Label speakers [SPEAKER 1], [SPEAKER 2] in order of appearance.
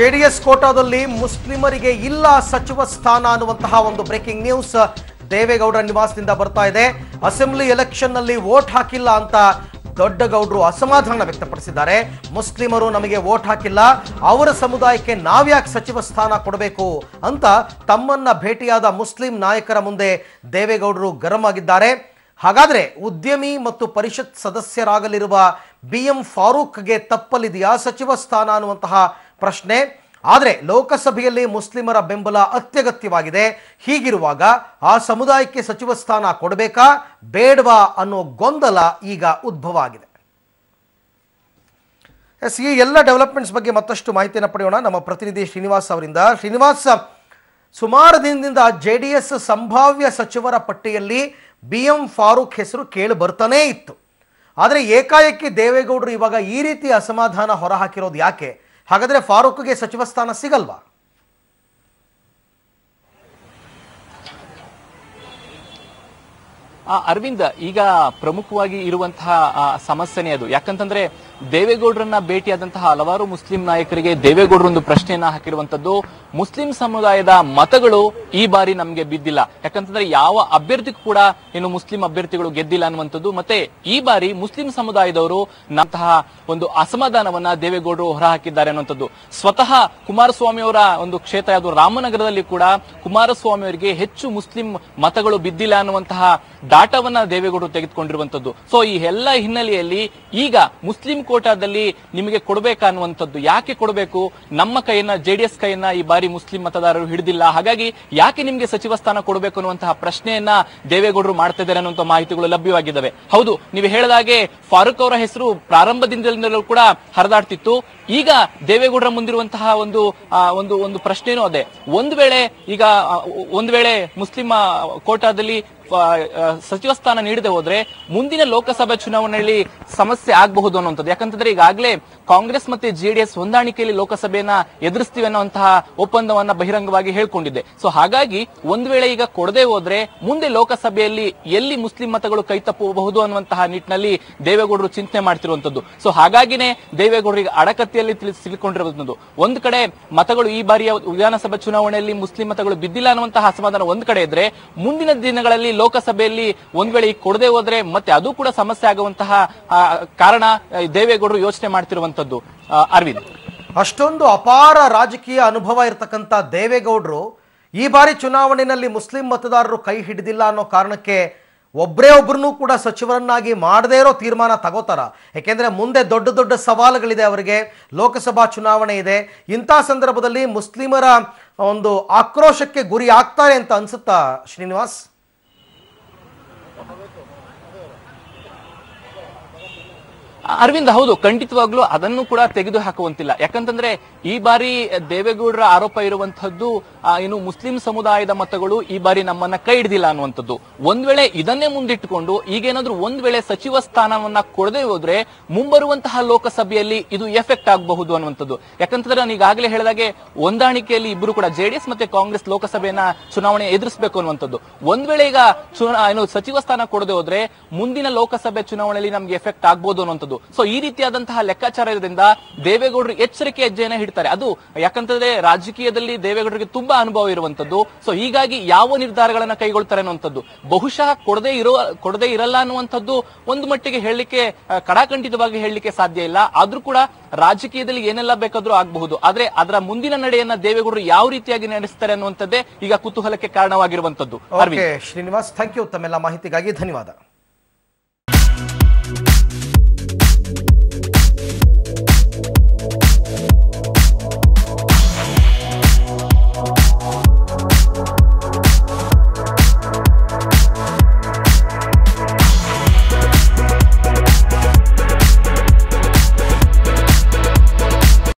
[SPEAKER 1] JDS ಕೋಟಾದಲ್ಲಿ ಮುಸ್ಲಿಮರಿಗೆ ಇಲ್ಲ ಸಚಿವ ಸ್ಥಾನ ಅನ್ನುವಂತಹ ಒಂದು ಬ್ರೇಕಿಂಗ್ ನ್ಯೂಸ್ ದೇವೇಗೌಡರ ನಿವಾಸದಿಂದ ಬರ್ತಾ ಇದೆ ಅಸೆಂಬ್ಲಿ ಎಲೆಕ್ಷನ್ ನಲ್ಲಿ ವೋಟ್ ಹಾಕಿಲ್ಲ ಅಂತ ದೊಡ್ಡಗೌಡರು ಅಸಮಾಧಾನ ವ್ಯಕ್ತಪಡಿಸಿದ್ದಾರೆ ಮುಸ್ಲಿಮರು ನಮಗೆ ವೋಟ್ ಹಾಕಿಲ್ಲ ಅವರ ಸಮುದಾಯಕ್ಕೆ ನಾವ್ಯಾಕೆ ಸಚಿವ ಸ್ಥಾನ ಕೊಡಬೇಕು ಅಂತ ತಮ್ಮನ್ನ ಭೇಟಿಯಾದ ಮುಸ್ಲಿಂ ನಾಯಕರ ಮುಂದೆ ದೇವೇಗೌಡರು ಗರಂ ಆಗಿದ್ದಾರೆ ಹಾಗಾದ್ರೆ ಉದ್ಯಮಿ ಮತ್ತು ಪರಿಷತ್ ಸದಸ್ಯರಾಗಲಿರುವ ಬಿ ಎಂ ಫಾರೂಕ್ಗೆ ತಪ್ಪಲಿದೆಯಾ ಸಚಿವ ಸ್ಥಾನ ಅನ್ನುವಂತಹ ಪ್ರಶ್ನೆ ಆದರೆ ಲೋಕಸಭೆಯಲ್ಲಿ ಮುಸ್ಲಿಮರ ಬೆಂಬಲ ಅತ್ಯಗತ್ಯವಾಗಿದೆ ಹೀಗಿರುವಾಗ ಆ ಸಮುದಾಯಕ್ಕೆ ಸಚಿವ ಸ್ಥಾನ ಕೊಡಬೇಕಾ ಬೇಡವಾ ಅನ್ನೋ ಗೊಂದಲ ಈಗ ಉದ್ಭವ ಆಗಿದೆ ಎಸ್ ಈ ಎಲ್ಲ ಡೆವಲಪ್ಮೆಂಟ್ಸ್ ಬಗ್ಗೆ ಮತ್ತಷ್ಟು ಮಾಹಿತಿಯನ್ನು ಪಡೆಯೋಣ ನಮ್ಮ ಪ್ರತಿನಿಧಿ ಶ್ರೀನಿವಾಸ್ ಅವರಿಂದ ಶ್ರೀನಿವಾಸ್ ಸುಮಾರು ದಿನದಿಂದ ಜೆ ಡಿ ಎಸ್ ಸಂಭಾವ್ಯ ಸಚಿವರ ಪಟ್ಟಿಯಲ್ಲಿ ಬಿ ಎಂ ಫಾರೂಕ್ ಹೆಸರು ಕೇಳಿ ಬರ್ತಾನೇ ಇತ್ತು ಆದರೆ ಏಕಾಏಕಿ ದೇವೇಗೌಡರು ಇವಾಗ ಈ ರೀತಿ ಅಸಮಾಧಾನ ಹೊರಹಾಕಿರೋದು ಯಾಕೆ ಹಾಗಾದ್ರೆ ಫಾರೂಕ್ಗೆ ಸಚಿವ ಸ್ಥಾನ ಸಿಗಲ್ವಾ
[SPEAKER 2] ಆ, ಅರವಿಂದ್ ಈಗ ಪ್ರಮುಖವಾಗಿ ಇರುವಂತಹ ಆ, ಸಮಸ್ಯೆನೇ ಅದು ಯಾಕಂತಂದ್ರೆ ದೇವೇಗೌಡರನ್ನ ಭೇಟಿಯಾದಂತಹ ಹಲವಾರು ಮುಸ್ಲಿಂ ನಾಯಕರಿಗೆ ದೇವೇಗೌಡರು ಒಂದು ಪ್ರಶ್ನೆಯನ್ನ ಹಾಕಿರುವಂತದ್ದು ಮುಸ್ಲಿಂ ಸಮುದಾಯದ ಮತಗಳು ಈ ಬಾರಿ ನಮಗೆ ಬಿದ್ದಿಲ್ಲ ಯಾಕಂತಂದ್ರೆ ಯಾವ ಅಭ್ಯರ್ಥಿಗೂ ಕೂಡ ಏನು ಮುಸ್ಲಿಂ ಅಭ್ಯರ್ಥಿಗಳು ಗೆದ್ದಿಲ್ಲ ಅನ್ನುವಂಥದ್ದು ಮತ್ತೆ ಈ ಬಾರಿ ಮುಸ್ಲಿಂ ಸಮುದಾಯದವರು ನಂತಹ ಒಂದು ಅಸಮಾಧಾನವನ್ನ ದೇವೇಗೌಡರು ಹೊರಹಾಕಿದ್ದಾರೆ ಅನ್ನುವಂಥದ್ದು ಸ್ವತಃ ಕುಮಾರಸ್ವಾಮಿ ಅವರ ಒಂದು ಕ್ಷೇತ್ರ ಯಾವುದು ರಾಮನಗರದಲ್ಲಿ ಕೂಡ ಕುಮಾರಸ್ವಾಮಿ ಅವರಿಗೆ ಹೆಚ್ಚು ಮುಸ್ಲಿಂ ಮತಗಳು ಬಿದ್ದಿಲ್ಲ ಅನ್ನುವಂತಹ ಡಾಟಾವನ್ನ ದೇವೇಗೌಡರು ತೆಗೆದುಕೊಂಡಿರುವಂತದ್ದು ಸೊ ಈ ಎಲ್ಲ ಹಿನ್ನೆಲೆಯಲ್ಲಿ ಈಗ ಮುಸ್ಲಿಂ ಕೋಟಾದಲ್ಲಿ ನಿಮಗೆ ಕೊಡಬೇಕಾ ಅನ್ನುವಂಥದ್ದು ಯಾಕೆ ಕೊಡಬೇಕು ನಮ್ಮ ಕೈಯನ್ನ ಜೆಡಿಎಸ್ ಕೈಯನ್ನ ಈ ಬಾರಿ ಮುಸ್ಲಿಂ ಮತದಾರರು ಹಿಡಿದಿಲ್ಲ ಹಾಗಾಗಿ ಯಾಕೆ ನಿಮ್ಗೆ ಸಚಿವ ಸ್ಥಾನ ಕೊಡಬೇಕು ಅನ್ನುವಂತಹ ಪ್ರಶ್ನೆಯನ್ನ ದೇವೇಗೌಡರು ಮಾಡ್ತಾ ಇದ್ದಾರೆ ಅನ್ನುವಂಥ ಮಾಹಿತಿಗಳು ಲಭ್ಯವಾಗಿದ್ದಾವೆ ಹೌದು ನೀವು ಹೇಳಿದ ಹಾಗೆ ಫಾರೂಕ್ ಅವರ ಹೆಸರು ಪ್ರಾರಂಭದಿಂದಲೂ ಕೂಡ ಹರಿದಾಡ್ತಿತ್ತು ಈಗ ದೇವೇಗೌಡರ ಮುಂದಿರುವಂತಹ ಒಂದು ಆ, ಒಂದು ಒಂದು ಪ್ರಶ್ನೆನೂ ಅದೇ ಒಂದು ವೇಳೆ ಈಗ ಆ, ಒಂದು ವೇಳೆ ಮುಸ್ಲಿಂ ಆ, ಕೋಟಾದಲ್ಲಿ ಆ, ಆ, ಸಚಿವ ಸ್ಥಾನ ನೀಡದೆ ಹೋದ್ರೆ ಮುಂದಿನ ಲೋಕಸಭಾ ಚುನಾವಣೆಯಲ್ಲಿ ಸಮಸ್ಯೆ ಆಗಬಹುದು ಅನ್ನುವಂಥದ್ದು ಯಾಕಂತಂದ್ರೆ ಈಗಾಗಲೇ ಕಾಂಗ್ರೆಸ್ ಮತ್ತೆ ಜೆಡಿಎಸ್ ಹೊಂದಾಣಿಕೆಯಲ್ಲಿ ಲೋಕಸಭೆಯನ್ನ ಎದುರಿಸ್ತೀವಿ ಅನ್ನುವಂತಹ ಒಪ್ಪಂದವನ್ನ ಬಹಿರಂಗವಾಗಿ ಹೇಳ್ಕೊಂಡಿದೆ ಸೊ ಹಾಗಾಗಿ ಒಂದ್ ವೇಳೆ ಈಗ ಕೊಡದೆ ಹೋದ್ರೆ ಮುಂದೆ ಲೋಕಸಭೆಯಲ್ಲಿ ಎಲ್ಲಿ ಮುಸ್ಲಿಂ ಮತಗಳು ಕೈ ತಪ್ಪಬಹುದು ಅನ್ನುವಂತಹ ನಿಟ್ಟಿನಲ್ಲಿ ದೇವೇಗೌಡರು ಚಿಂತನೆ ಮಾಡ್ತಿರುವಂತದ್ದು ಸೊ ಹಾಗಾಗಿನೇ ದೇವೇಗೌಡರಿಗೆ ಅಡಕತ್ತಿಯಲ್ಲಿ ತಿಳಿ- ಸಿಲುಕೊಂಡಿರುವಂತದ್ದು ಒಂದ್ ಕಡೆ ಮತಗಳು ಈ ಬಾರಿಯ ವಿಧಾನಸಭಾ ಚುನಾವಣೆಯಲ್ಲಿ ಮುಸ್ಲಿಂ ಮತಗಳು ಬಿದ್ದಿಲ್ಲ ಅನ್ನುವಂತಹ ಅಸಮಾಧಾನ ಒಂದ್ ಕಡೆ ಇದ್ರೆ ಮುಂದಿನ ದಿನಗಳಲ್ಲಿ ಲೋಕಸಭೆಯಲ್ಲಿ ಒಂದ್ ವೇಳೆ ಈಗ ಕೊಡದೆ ಹೋದ್ರೆ ಮತ್ತೆ ಅದು ಕೂಡ ಸಮಸ್ಯೆ ಆಗುವಂತಹ ಆ, ಕಾರಣ ಆ, ದೇವೇಗೌಡರು ಯೋಚನೆ ಮಾಡ್ತಿರುವಂತದ್ದು ಆ, ಅರವಿಂದ್
[SPEAKER 1] ಅಷ್ಟೊಂದು ಅಪಾರ ರಾಜಕೀಯ ಅನುಭವ ಇರತಕ್ಕಂಥ ದೇವೇಗೌಡರು ಈ ಬಾರಿ ಚುನಾವಣೆಯಲ್ಲಿ ಮುಸ್ಲಿಂ ಮತದಾರರು ಕೈ ಹಿಡಿದಿಲ್ಲ ಅನ್ನೋ ಕಾರಣಕ್ಕೆ ಒಬ್ಬರೇ ಒಬ್ಬರನ್ನೂ ಕೂಡ ಸಚಿವರನ್ನಾಗಿ ಮಾಡದೇ ಇರೋ ತೀರ್ಮಾನ ತಗೋತಾರ ಯಾಕೆಂದ್ರೆ ಮುಂದೆ ದೊಡ್ಡ ದೊಡ್ಡ ಸವಾಲುಗಳಿದೆ ಅವರಿಗೆ ಲೋಕಸಭಾ ಚುನಾವಣೆ ಇದೆ ಇಂಥ ಸಂದರ್ಭದಲ್ಲಿ ಮುಸ್ಲಿಮರ ಒಂದು ಆಕ್ರೋಶಕ್ಕೆ ಗುರಿ ಆಗ್ತಾರೆ ಅಂತ ಅನ್ಸುತ್ತಾ ಶ್ರೀನಿವಾಸ್
[SPEAKER 2] ಅರವಿಂದ್ ಹೌದು ಖಂಡಿತವಾಗ್ಲೂ ಅದನ್ನು ಕೂಡ ತೆಗೆದು ಹಾಕುವಂತಿಲ್ಲ ಯಾಕಂತಂದ್ರೆ ಈ ಬಾರಿ ದೇವೇಗೌಡರ ಆರೋಪ ಇರುವಂತಹದ್ದು ಆ, ಏನು ಮುಸ್ಲಿಂ ಸಮುದಾಯದ ಮತಗಳು ಈ ಬಾರಿ ನಮ್ಮನ್ನ ಕೈ ಹಿಡಿದಿಲ್ಲ ಅನ್ನುವಂಥದ್ದು ಒಂದ್ ವೇಳೆ ಇದನ್ನೇ ಮುಂದಿಟ್ಟುಕೊಂಡು ಈಗೇನಾದ್ರೂ ಒಂದ್ ವೇಳೆ ಸಚಿವ ಸ್ಥಾನವನ್ನ ಕೊಡದೆ ಹೋದ್ರೆ ಮುಂಬರುವಂತಹ ಲೋಕಸಭೆಯಲ್ಲಿ ಇದು ಎಫೆಕ್ಟ್ ಆಗಬಹುದು ಅನ್ನುವಂಥದ್ದು ಯಾಕಂತಂದ್ರೆ ನಾನು ಈಗಾಗಲೇ ಹೇಳಿದಾಗೆ ಹೊಂದಾಣಿಕೆಯಲ್ಲಿ ಇಬ್ಬರು ಕೂಡ ಜೆಡಿಎಸ್ ಮತ್ತೆ ಕಾಂಗ್ರೆಸ್ ಲೋಕಸಭೆಯನ್ನ ಚುನಾವಣೆ ಎದುರಿಸಬೇಕು ಅನ್ನುವಂಥದ್ದು ಒಂದ್ ವೇಳೆ ಈಗ ಚುನಾ ಏನು ಸಚಿವ ಸ್ಥಾನ ಕೊಡದೆ ಹೋದ್ರೆ ಮುಂದಿನ ಲೋಕಸಭೆ ಚುನಾವಣೆಯಲ್ಲಿ ನಮ್ಗೆ ಎಫೆಕ್ಟ್ ಆಗ್ಬೋದು ಅನ್ನುವಂಥದ್ದು ಸೊ ಈ ರೀತಿಯಾದಂತಹ ಲೆಕ್ಕಾಚಾರ ಇರೋದ್ರಿಂದ ದೇವೇಗೌಡರು ಎಚ್ಚರಿಕೆ ಹೆಜ್ಜೆಯನ್ನ ಹಿಡ್ತಾರೆ ಅದು ಯಾಕಂತಂದ್ರೆ ರಾಜಕೀಯದಲ್ಲಿ ದೇವೇಗೌಡರಿಗೆ ತುಂಬಾ ಅನುಭವ ಇರುವಂತದ್ದು ಸೊ ಹೀಗಾಗಿ ಯಾವ ನಿರ್ಧಾರಗಳನ್ನ ಕೈಗೊಳ್ತಾರೆ ಅನ್ನುವಂಥದ್ದು ಬಹುಶಃ ಕೊಡದೇ ಇರೋ ಕೊಡದೇ ಇರಲ್ಲ ಅನ್ನುವಂಥದ್ದು ಒಂದು ಮಟ್ಟಿಗೆ ಹೇಳಲಿಕ್ಕೆ ಆ, ಕಡಾಖಂಡಿತವಾಗಿ ಹೇಳಲಿಕ್ಕೆ ಸಾಧ್ಯ ಇಲ್ಲ ಆದ್ರೂ ಕೂಡ ರಾಜಕೀಯದಲ್ಲಿ ಏನೆಲ್ಲ ಬೇಕಾದ್ರೂ ಆಗಬಹುದು ಆದ್ರೆ ಅದರ ಮುಂದಿನ ನಡೆಯನ್ನ ದೇವೇಗೌಡರು ಯಾವ ರೀತಿಯಾಗಿ ನಡೆಸ್ತಾರೆ ಅನ್ನುವಂಥದ್ದೇ ಈಗ ಕುತೂಹಲಕ್ಕೆ ಕಾರಣವಾಗಿರುವಂತದ್ದು Arvind
[SPEAKER 1] okay Srinivas thank you ತಮ್ಮೆಲ್ಲ ಮಾಹಿತಿಗಾಗಿ ಧನ್ಯವಾದ